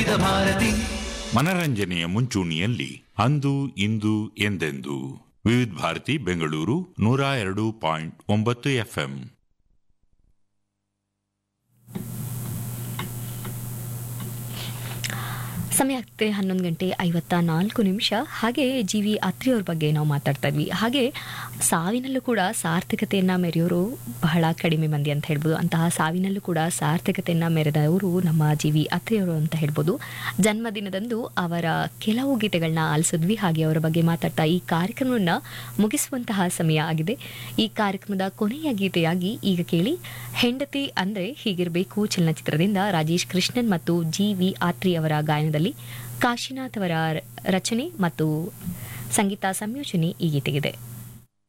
ವಿವಿಧ ಭಾರತಿ ಮನರಂಜನೆಯ ಮುಂಚೂಣಿಯಲ್ಲಿ ಅಂದು ಇಂದು ಎಂದೆಂದು ವಿವಿಧ ಭಾರತಿ ಬೆಂಗಳೂರು ನೂರ ಎರಡು ಪಾಯಿಂಟ್ ಒಂಬತ್ತು ಎಫ್ಎಂ ಸಮಯ ಆಗ್ತದೆ ಹನ್ನೊಂದು ಗಂಟೆ ಐವತ್ತ ನಾಲ್ಕು ನಿಮಿಷ ಹಾಗೆ ಜಿ ವಿ ಅತ್ರಿಯವ್ರ ಬಗ್ಗೆ ನಾವು ಮಾತಾಡ್ತಾ ಇದ್ವಿ ಹಾಗೆ ಸಾವಿನಲ್ಲೂ ಕೂಡ ಸಾರ್ಥಕತೆಯನ್ನು ಮೆರೆಯೋರು ಬಹಳ ಕಡಿಮೆ ಮಂದಿ ಅಂತ ಹೇಳ್ಬೋದು ಅಂತಹ ಸಾವಿನಲ್ಲೂ ಕೂಡ ಸಾರ್ಥಕತೆಯನ್ನು ಮೆರೆದವರು ನಮ್ಮ ಜಿ ವಿ ಅತ್ರಿಯವರು ಅಂತ ಹೇಳ್ಬೋದು ಜನ್ಮದಿನದಂದು ಅವರ ಕೆಲವು ಗೀತೆಗಳನ್ನ ಆಲಿಸಿದ್ವಿ ಹಾಗೆ ಅವರ ಬಗ್ಗೆ ಮಾತಾಡ್ತಾ ಈ ಕಾರ್ಯಕ್ರಮವನ್ನು ಮುಗಿಸುವಂತಹ ಸಮಯ ಆಗಿದೆ ಈ ಕಾರ್ಯಕ್ರಮದ ಕೊನೆಯ ಗೀತೆಯಾಗಿ ಈಗ ಕೇಳಿ ಹೆಂಡತಿ ಅಂದ್ರೆ ಹೀಗಿರಬೇಕು ಚಲನಚಿತ್ರದಿಂದ ರಾಜೇಶ್ ಕೃಷ್ಣನ್ ಮತ್ತು ಜಿ ವಿ ಆತ್ರಿ ಅವರ ಗಾಯನದಲ್ಲಿ ಕಾಶಿನಾಥ್ ಅವರ ರಚನೆ ಮತ್ತು ಸಂಗೀತ ಸಂಯೋಜನೆ ಈ ಗೀತೆಗಿದೆ